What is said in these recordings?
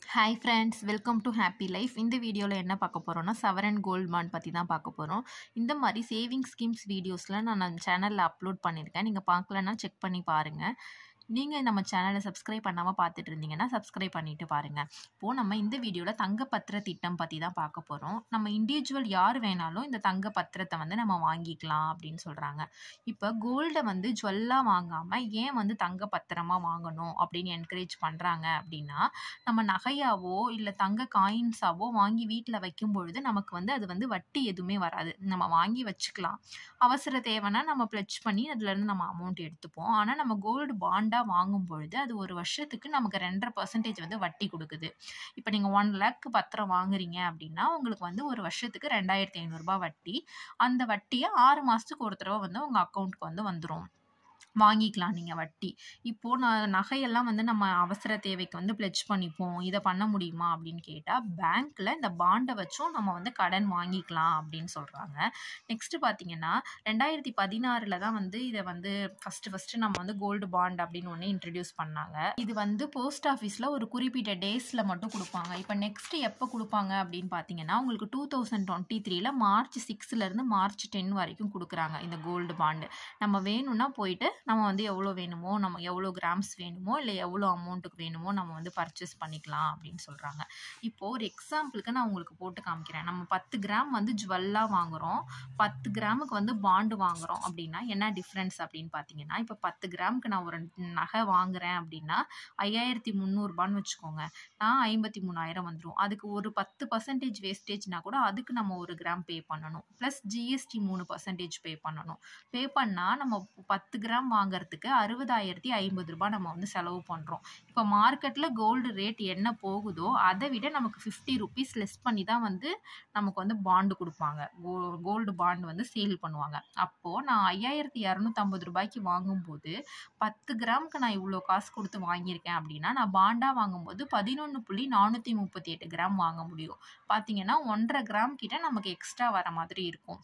hi friends welcome to happy life இந்த வீடியோவில் என்ன பார்க்க போகிறோம்னா சவரன் கோல்ட் பாண்ட் பற்றி தான் பார்க்க போகிறோம் இந்த மாதிரி சேவிங் ஸ்கீம்ஸ் வீடியோஸில் நான் நம்ம சேனலில் அப்லோட் பண்ணியிருக்கேன் நீங்கள் பார்க்கலன்னா செக் பண்ணி பாருங்கள் நீங்கள் நம்ம சேனலை சப்ஸ்கிரைப் பண்ணாமல் பார்த்துட்டு இருந்தீங்கன்னா சப்ஸ்கிரைப் பண்ணிட்டு பாருங்கள் இப்போது நம்ம இந்த வீடியோவில் தங்க பத்திர திட்டம் பற்றி தான் பார்க்க போகிறோம் நம்ம இண்டிவிஜுவல் யார் வேணாலும் இந்த தங்க பத்திரத்தை வந்து நம்ம வாங்கிக்கலாம் அப்படின்னு சொல்கிறாங்க இப்போ கோல்டை வந்து ஜுவல்லாக வாங்காமல் ஏன் வந்து தங்க பத்திரமா வாங்கணும் அப்படின்னு என்கரேஜ் பண்ணுறாங்க அப்படின்னா நம்ம நகையாவோ இல்லை தங்க காயின்ஸாவோ வாங்கி வீட்டில் வைக்கும் பொழுது நமக்கு வந்து அது வந்து வட்டி எதுவுமே வராது நம்ம வாங்கி வச்சுக்கலாம் அவசர தேவைன்னா நம்ம ப்ளெச் பண்ணி அதுலேருந்து நம்ம அமௌண்ட் எடுத்துப்போம் ஆனால் நம்ம கோல்டு பாண்டாக வாங்கும் பொழுது அது ஒரு வருஷத்துக்கு நமக்கு ரெண்டரை பர்சன்டேஜ் வந்து வட்டி கொடுக்குது இப்போ நீங்கள் ஒன் லேக் பத்திரம் வாங்குறீங்க அப்படின்னா உங்களுக்கு வந்து ஒரு வருஷத்துக்கு ரெண்டாயிரத்தி ஐநூறுரூபா வட்டி அந்த வட்டியை ஆறு மாதத்துக்கு ஒரு தடவை வந்து உங்கள் அக்கௌண்ட்டுக்கு வந்து வந்துடும் வாங்கிக்கலாம் நீங்கள் வட்டி இப்போது நான் நகையெல்லாம் வந்து நம்ம அவசர தேவைக்கு வந்து ப்ளெச் பண்ணிப்போம் இதை பண்ண முடியுமா அப்படின்னு கேட்டால் பேங்க்கில் இந்த பாண்டை வச்சும் நம்ம வந்து கடன் வாங்கிக்கலாம் அப்படின்னு சொல்கிறாங்க நெக்ஸ்ட்டு பார்த்தீங்கன்னா ரெண்டாயிரத்தி பதினாறில் தான் வந்து இதை வந்து ஃபஸ்ட்டு ஃபஸ்ட்டு நம்ம வந்து கோல்டு பாண்ட் அப்படின்னு ஒன்று இன்ட்ரடியூஸ் பண்ணாங்க இது வந்து போஸ்ட் ஆஃபீஸில் ஒரு குறிப்பிட்ட டேஸில் மட்டும் கொடுப்பாங்க இப்போ நெக்ஸ்ட்டு எப்போ கொடுப்பாங்க அப்படின்னு பார்த்தீங்கன்னா உங்களுக்கு டூ தௌசண்ட் டுவெண்ட்டி த்ரீல மார்ச் சிக்ஸ்லேருந்து மார்ச் டென் வரைக்கும் கொடுக்குறாங்க இந்த கோல்டு பாண்டு நம்ம வேணும்னா போயிட்டு நம்ம வந்து எவ்வளோ வேணுமோ நம்ம எவ்வளோ கிராம்ஸ் வேணுமோ இல்லை எவ்வளோ அமௌண்ட்டுக்கு வேணுமோ நம்ம வந்து பர்ச்சேஸ் பண்ணிக்கலாம் அப்படின்னு சொல்கிறாங்க இப்போது ஒரு எக்ஸாம்பிளுக்கு நான் உங்களுக்கு போட்டு காமிக்கிறேன் நம்ம பத்து கிராம் வந்து ஜுவல்லாக வாங்குகிறோம் பத்து கிராமுக்கு வந்து பாண்டு வாங்குகிறோம் அப்படின்னா என்ன டிஃப்ரென்ஸ் அப்படின்னு பார்த்தீங்கன்னா இப்போ பத்து கிராமுக்கு நான் ஒரு நகை வாங்குகிறேன் அப்படின்னா ஐயாயிரத்தி முந்நூறுபான்னு வச்சுக்கோங்க நான் ஐம்பத்தி மூணாயிரம் வந்துடும் அதுக்கு ஒரு பத்து பர்சன்டேஜ் வேஸ்டேஜ்னா கூட அதுக்கு நம்ம ஒரு கிராம் பே பண்ணணும் ப்ளஸ் ஜிஎஸ்டி மூணு பர்சன்டேஜ் பே பண்ணணும் பே பண்ணால் நம்ம பத்து கிராம் வாங்குறதுக்கு அறுபதாயிரத்தி ஐம்பது ரூபாய் நம்ம வந்து செலவு பண்ணுறோம் இப்போ மார்க்கெட்டில் கோல்டு ரேட் என்ன போகுதோ அதை விட நமக்கு ஃபிஃப்டி ருபீஸ் லெஸ் பண்ணி தான் வந்து நமக்கு வந்து பாண்டு கொடுப்பாங்க கோ கோல்டு பாண்டு வந்து சேல் பண்ணுவாங்க அப்போது நான் ஐயாயிரத்தி இரநூத்தம்பது ரூபாய்க்கு வாங்கும்போது பத்து கிராமுக்கு நான் இவ்வளோ காசு கொடுத்து வாங்கியிருக்கேன் அப்படின்னா நான் பாண்டாக வாங்கும்போது பதினொன்று புள்ளி நானூற்றி முப்பத்தி எட்டு கிராம் வாங்க முடியும் பார்த்தீங்கன்னா ஒன்றரை கிராம் கிட்ட நமக்கு எக்ஸ்ட்ரா வர மாதிரி இருக்கும்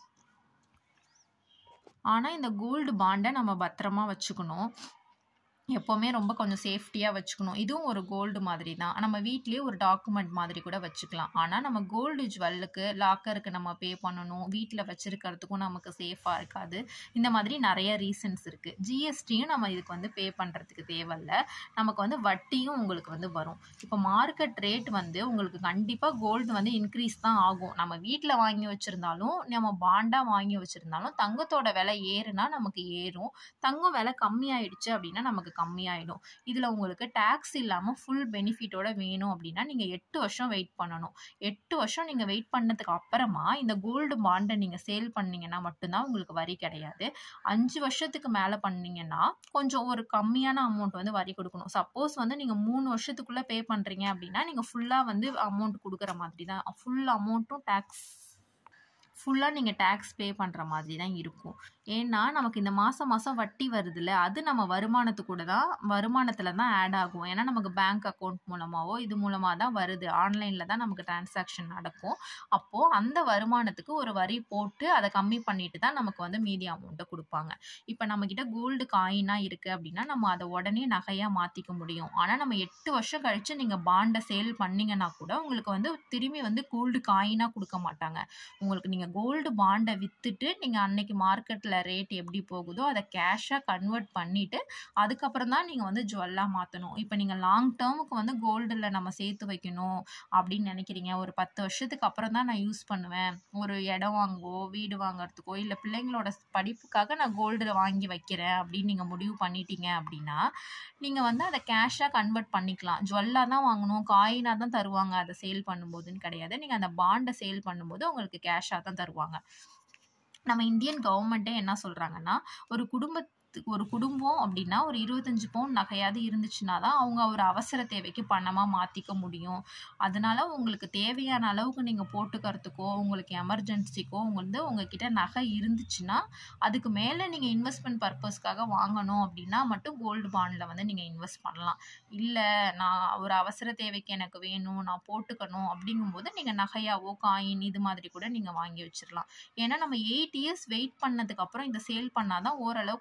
ஆனால் இந்த கோல்டு பாண்டை நம்ம பத்திரமா வச்சுக்கணும் எப்போவுமே ரொம்ப கொஞ்சம் சேஃப்டியாக வச்சுக்கணும் இதுவும் ஒரு கோல்டு மாதிரி தான் நம்ம வீட்லேயே ஒரு டாக்குமெண்ட் மாதிரி கூட வச்சுக்கலாம் ஆனால் நம்ம கோல்டு ஜுவல்லுக்கு லாக்கருக்கு நம்ம பே பண்ணணும் வீட்டில் வச்சுருக்கிறதுக்கும் நமக்கு சேஃபாக இருக்காது இந்த மாதிரி நிறைய ரீசன்ஸ் இருக்குது ஜிஎஸ்டியும் நம்ம இதுக்கு வந்து பே பண்ணுறதுக்கு தேவையில்ல நமக்கு வந்து வட்டியும் உங்களுக்கு வந்து வரும் இப்போ மார்க்கெட் ரேட் வந்து உங்களுக்கு கண்டிப்பாக கோல்டு வந்து இன்க்ரீஸ் தான் ஆகும் நம்ம வீட்டில் வாங்கி வச்சுருந்தாலும் நம்ம பாண்டாக வாங்கி வச்சுருந்தாலும் தங்கத்தோட விலை ஏறுனா நமக்கு ஏறும் தங்கம் விலை கம்மியாயிடுச்சு அப்படின்னா நமக்கு கம்மியாயிடும் இதில் உங்களுக்கு டேக்ஸ் இல்லாமல் ஃபுல் பெனிஃபிட்டோட வேணும் அப்படின்னா நீங்கள் எட்டு வருஷம் வெயிட் பண்ணணும் எட்டு வருஷம் நீங்கள் வெயிட் பண்ணதுக்கு அப்புறமா இந்த கோல்டு பாண்டை நீங்கள் சேல் பண்ணீங்கன்னா மட்டும்தான் உங்களுக்கு வரி கிடையாது அஞ்சு வருஷத்துக்கு மேலே பண்ணீங்கன்னா கொஞ்சம் ஒரு கம்மியான அமௌண்ட் வந்து வரி கொடுக்கணும் சப்போஸ் வந்து நீங்கள் மூணு வருஷத்துக்குள்ளே பே பண்ணுறீங்க அப்படின்னா நீங்கள் ஃபுல்லாக வந்து அமௌண்ட் கொடுக்குற மாதிரி தான் ஃபுல் அமௌண்ட்டும் டேக்ஸ் ஃபுல்லாக நீங்கள் டேக்ஸ் பே பண்ணுற மாதிரி தான் இருக்கும் ஏன்னா நமக்கு இந்த மாதம் மாதம் வட்டி வருதுல்ல அது நம்ம வருமானத்து கூட தான் வருமானத்தில் தான் ஆட் ஆகும் ஏன்னா நமக்கு பேங்க் அக்கௌண்ட் மூலமாகவோ இது மூலமாக தான் வருது ஆன்லைனில் தான் நமக்கு டிரான்சாக்ஷன் நடக்கும் அப்போது அந்த வருமானத்துக்கு ஒரு வரி போட்டு அதை கம்மி பண்ணிட்டு தான் நமக்கு வந்து மீதி அமௌண்ட்டை கொடுப்பாங்க இப்போ நம்மக்கிட்ட கோல்டு காயினாக இருக்குது அப்படின்னா நம்ம அதை உடனே நகையாக மாற்றிக்க முடியும் ஆனால் நம்ம எட்டு வருஷம் கழித்து நீங்கள் பாண்டை சேல் பண்ணிங்கன்னா கூட உங்களுக்கு வந்து திரும்பி வந்து கோல்டு காயினாக கொடுக்க மாட்டாங்க உங்களுக்கு நீங்கள் கோல்டு பாண்டை விற்றுட்டு நீங்கள் அன்னைக்கு மார்க்கெட்டில் ரேட் எப்படி போகுதோ அதை கேஷாக கன்வெர்ட் பண்ணிவிட்டு அதுக்கப்புறம் தான் நீங்கள் வந்து ஜுவல்லாக மாற்றணும் இப்போ நீங்கள் லாங் டேர்முக்கு வந்து கோல்டில் நம்ம சேர்த்து வைக்கணும் அப்படின்னு நினைக்கிறீங்க ஒரு பத்து வருஷத்துக்கு அப்புறம் தான் நான் யூஸ் பண்ணுவேன் ஒரு இடம் வாங்கவோ வீடு வாங்குறதுக்கோ இல்லை பிள்ளைங்களோட படிப்புக்காக நான் கோல்டு வாங்கி வைக்கிறேன் அப்படின்னு நீங்கள் முடிவு பண்ணிட்டீங்க அப்படின்னா நீங்கள் வந்து அதை கேஷாக கன்வெர்ட் பண்ணிக்கலாம் ஜுவல்லாக தான் வாங்கணும் காயினாக தான் தருவாங்க அதை சேல் பண்ணும்போதுன்னு கிடையாது நீங்கள் அந்த பாண்டை சேல் பண்ணும்போது உங்களுக்கு கேஷாக தான் தருவாங்க நம்ம இந்தியன் கவர்மெண்ட்டே என்ன சொல்கிறாங்கன்னா ஒரு குடும்ப ஒரு குடும்பம் அப்படின்னா ஒரு இருபத்தஞ்சி பவுன் நகையாவது இருந்துச்சுன்னா தான் அவங்க ஒரு அவசர தேவைக்கு பணமாக மாற்றிக்க முடியும் அதனால உங்களுக்கு தேவையான அளவுக்கு நீங்கள் போட்டுக்கிறதுக்கோ உங்களுக்கு எமர்ஜென்சிக்கோ வந்து உங்ககிட்ட நகை இருந்துச்சுன்னா அதுக்கு மேலே நீங்கள் இன்வெஸ்ட்மெண்ட் பர்பஸ்க்காக வாங்கணும் அப்படின்னா மட்டும் கோல்டு பாண்டில் வந்து நீங்கள் இன்வெஸ்ட் பண்ணலாம் இல்லை நான் ஒரு அவசர தேவைக்கு எனக்கு வேணும் நான் போட்டுக்கணும் அப்படிங்கும்போது நீங்கள் நகையாவோ காயின் இது மாதிரி கூட நீங்கள் வாங்கி வச்சிடலாம் ஏன்னா நம்ம எயிட் இயர்ஸ் வெயிட் பண்ணதுக்கப்புறம் இந்த சேல் பண்ணால் தான் ஓரளவுக்கு நமக்கு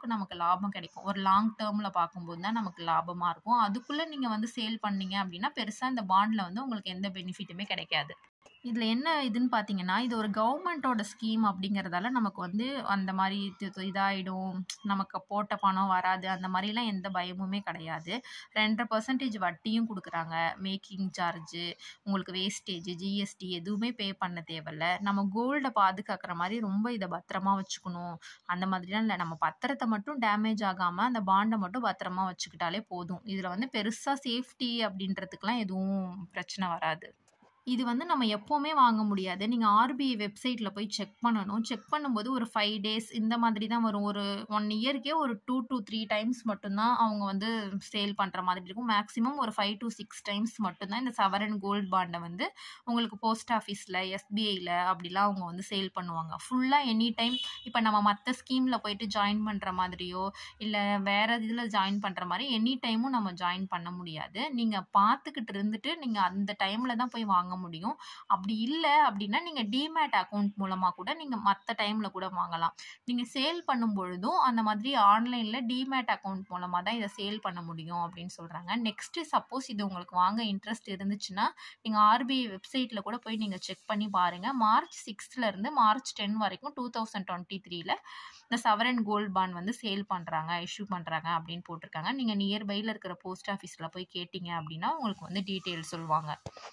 லாபம் கிடைக்கும் ஒரு லாங் டேர்மில் பார்க்கும்போது தான் நமக்கு லாபமாக இருக்கும் அதுக்குள்ளே நீங்கள் வந்து சேல் பண்ணீங்க அப்படின்னா பெருசாக இந்த பாண்டில் வந்து உங்களுக்கு எந்த பெனிஃபிட்டுமே கிடைக்காது இதில் என்ன இதுன்னு பார்த்தீங்கன்னா இது ஒரு கவர்மெண்ட்டோட ஸ்கீம் அப்படிங்கிறதால நமக்கு வந்து அந்த மாதிரி இது இதாகிடும் நமக்கு போட்ட பணம் வராது அந்த மாதிரிலாம் எந்த பயமுமே கிடையாது ரெண்டரை பர்சன்டேஜ் வட்டியும் கொடுக்குறாங்க மேக்கிங் சார்ஜு உங்களுக்கு வேஸ்டேஜ் ஜிஎஸ்டி எதுவுமே பே பண்ண தேவையில்ல நம்ம கோல்டை பாதுகாக்கிற மாதிரி ரொம்ப இதை பத்திரமா வச்சுக்கணும் அந்த மாதிரிலாம் இல்லை நம்ம பத்திரத்தை மட்டும் டேமேஜ் ஆகாமல் அந்த பாண்டை மட்டும் பத்திரமா வச்சுக்கிட்டாலே போதும் இதில் வந்து பெருசாக சேஃப்டி அப்படின்றதுக்கெலாம் எதுவும் பிரச்சனை வராது இது வந்து நம்ம எப்போவுமே வாங்க முடியாது நீங்கள் ஆர்பிஐ வெப்சைட்டில் போய் செக் பண்ணணும் செக் பண்ணும்போது ஒரு ஃபைவ் டேஸ் இந்த மாதிரி தான் வரும் ஒரு ஒன் இயர்க்கே ஒரு டூ டு த்ரீ டைம்ஸ் மட்டும்தான் அவங்க வந்து சேல் பண்ணுற மாதிரி இருக்கும் மேக்ஸிமம் ஒரு ஃபைவ் டு சிக்ஸ் டைம்ஸ் மட்டும்தான் இந்த சவரன் கோல்ட் பாண்டை வந்து உங்களுக்கு போஸ்ட் ஆஃபீஸில் எஸ்பிஐயில் அப்படிலாம் அவங்க வந்து சேல் பண்ணுவாங்க ஃபுல்லாக எனி டைம் இப்போ நம்ம மற்ற ஸ்கீமில் போயிட்டு ஜாயின் பண்ணுற மாதிரியோ இல்லை வேறு இதில் ஜாயின் பண்ணுற மாதிரி எனி டைமும் நம்ம ஜாயின் பண்ண முடியாது நீங்கள் பார்த்துக்கிட்டு இருந்துட்டு நீங்கள் அந்த டைமில் தான் போய் வாங்க முடியும் அப்படி இல்லை அப்படின்னா நீங்கள் டிமேட் அக்கௌண்ட் மூலமாக கூட நீங்கள் மற்ற டைமில் கூட வாங்கலாம் நீங்கள் சேல் பண்ணும் பொழுதும் அந்த மாதிரி ஆன்லைனில் டிமேட் அக்கௌண்ட் மூலமாக தான் இதை சேல் பண்ண முடியும் அப்படின்னு சொல்கிறாங்க நெக்ஸ்ட்டு சப்போஸ் இது உங்களுக்கு வாங்க இன்ட்ரெஸ்ட் இருந்துச்சுன்னா நீங்கள் ஆர்பிஐ வெப்சைட்டில் கூட போய் நீங்கள் செக் பண்ணி பாருங்கள் மார்ச் சிக்ஸ்த்லேருந்து மார்ச் டென் வரைக்கும் டூ தௌசண்ட் டுவெண்ட்டி த்ரீல இந்த சவரன் கோல்ட் பாண்ட் வந்து சேல் பண்ணுறாங்க இஷ்யூ பண்ணுறாங்க அப்படின்னு போட்டிருக்காங்க நீங்கள் நியர்பையில் இருக்கிற போஸ்ட் ஆஃபீஸில் போய் கேட்டிங்க அப்படின்னா உங்களுக்கு வந்து டீட்டெயில் சொல்லுவாங்க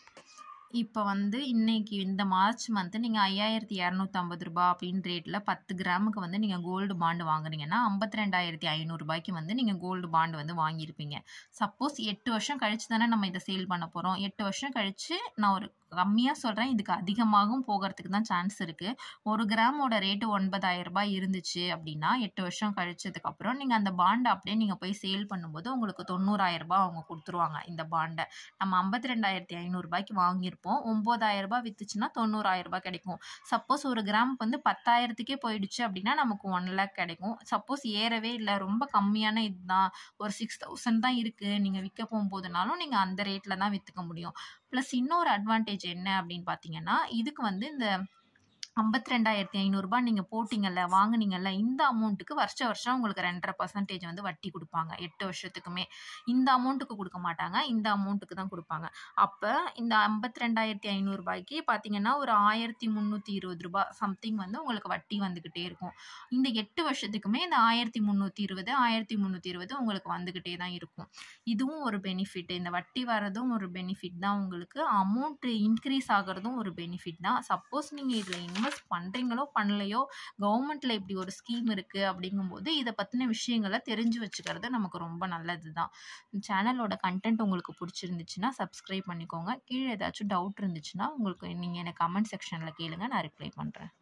இப்போ வந்து இன்னைக்கு இந்த மார்ச் மந்த்து நீங்கள் ஐயாயிரத்தி இரநூத்தம்பது ரூபா அப்படின்னு ரேட்டில் பத்து கிராமுக்கு வந்து நீங்கள் கோல்டு பாண்டு வாங்குறீங்கன்னா ஐம்பத்தி ரெண்டாயிரத்தி ஐநூறுரூபாய்க்கு வந்து நீங்கள் கோல்டு பாண்டு வந்து வாங்கியிருப்பீங்க சப்போஸ் எட்டு வருஷம் கழிச்சு தானே நம்ம இதை சேல் பண்ண போகிறோம் எட்டு வருஷம் கழித்து நான் ஒரு கம்மியாக சொல்கிறேன் இதுக்கு அதிகமாகவும் போகிறதுக்கு தான் சான்ஸ் இருக்குது ஒரு கிராமோட ரேட்டு ஒன்பதாயிரம் ரூபாய் இருந்துச்சு அப்படின்னா எட்டு வருஷம் கழிச்சதுக்கப்புறம் நீங்கள் அந்த பாண்டை அப்படியே நீங்கள் போய் சேல் பண்ணும்போது உங்களுக்கு தொண்ணூறாயிரம் ரூபாய் அவங்க கொடுத்துருவாங்க இந்த பாண்டை நம்ம ஐம்பத்தி ரெண்டாயிரத்தி ஐநூறுரூபாய்க்கு வாங்கியிருப்போம் ஒம்பதாயிரம் ரூபாய் விற்றுச்சுன்னா தொண்ணூறாயிரம் ரூபாய் கிடைக்கும் சப்போஸ் ஒரு கிராம் வந்து பத்தாயிரத்துக்கே போயிடுச்சு அப்படின்னா நமக்கு ஒன் லேக் கிடைக்கும் சப்போஸ் ஏறவே இல்லை ரொம்ப கம்மியான இதுதான் ஒரு சிக்ஸ் தௌசண்ட் தான் இருக்குது நீங்கள் விற்க போகும்போதுனாலும் நீங்கள் அந்த ரேட்டில் தான் விற்றுக்க முடியும் ப்ளஸ் இன்னொரு அட்வான்டேஜ் என்ன அப்படின்னு பார்த்தீங்கன்னா இதுக்கு வந்து இந்த ஐம்பத்தி ரெண்டாயிரத்தி ஐநூறுரூபா நீங்கள் போட்டிங்கல்ல வாங்குனீங்கல்ல இந்த அமௌண்ட்டுக்கு வருஷ வருஷம் உங்களுக்கு ரெண்டரை பர்சன்டேஜ் வந்து வட்டி கொடுப்பாங்க எட்டு வருஷத்துக்குமே இந்த அமௌண்ட்டுக்கு கொடுக்க மாட்டாங்க இந்த அமௌண்ட்டுக்கு தான் கொடுப்பாங்க அப்போ இந்த ஐம்பத்தி ரெண்டாயிரத்தி ஐநூறுரூபாய்க்கு பார்த்தீங்கன்னா ஒரு ஆயிரத்தி முந்நூற்றி இருபது ரூபா சம்திங் வந்து உங்களுக்கு வட்டி வந்துக்கிட்டே இருக்கும் இந்த எட்டு வருஷத்துக்குமே இந்த ஆயிரத்தி முந்நூற்றி இருபது ஆயிரத்தி முந்நூற்றி இருபது உங்களுக்கு வந்துக்கிட்டே தான் இருக்கும் இதுவும் ஒரு பெனிஃபிட் இந்த வட்டி வர்றதும் ஒரு பெனிஃபிட் தான் உங்களுக்கு அமௌண்ட் இன்க்ரீஸ் ஆகிறதும் ஒரு பெனிஃபிட் தான் சப்போஸ் நீங்கள் இதில் இன்வெஸ்ட் பண்ணுறீங்களோ பண்ணலையோ கவர்மெண்ட்டில் இப்படி ஒரு ஸ்கீம் இருக்குது அப்படிங்கும்போது இதை பற்றின விஷயங்களை தெரிஞ்சு வச்சுக்கிறது நமக்கு ரொம்ப நல்லது தான் சேனலோட கண்டென்ட் உங்களுக்கு பிடிச்சிருந்துச்சுன்னா சப்ஸ்கிரைப் பண்ணிக்கோங்க கீழே ஏதாச்சும் டவுட் இருந்துச்சுன்னா உங்களுக்கு நீங்கள் எனக்கு கமெண்ட் செக்ஷனில் கேளுங்க நான் ரிப்ளை பண்ணுறேன்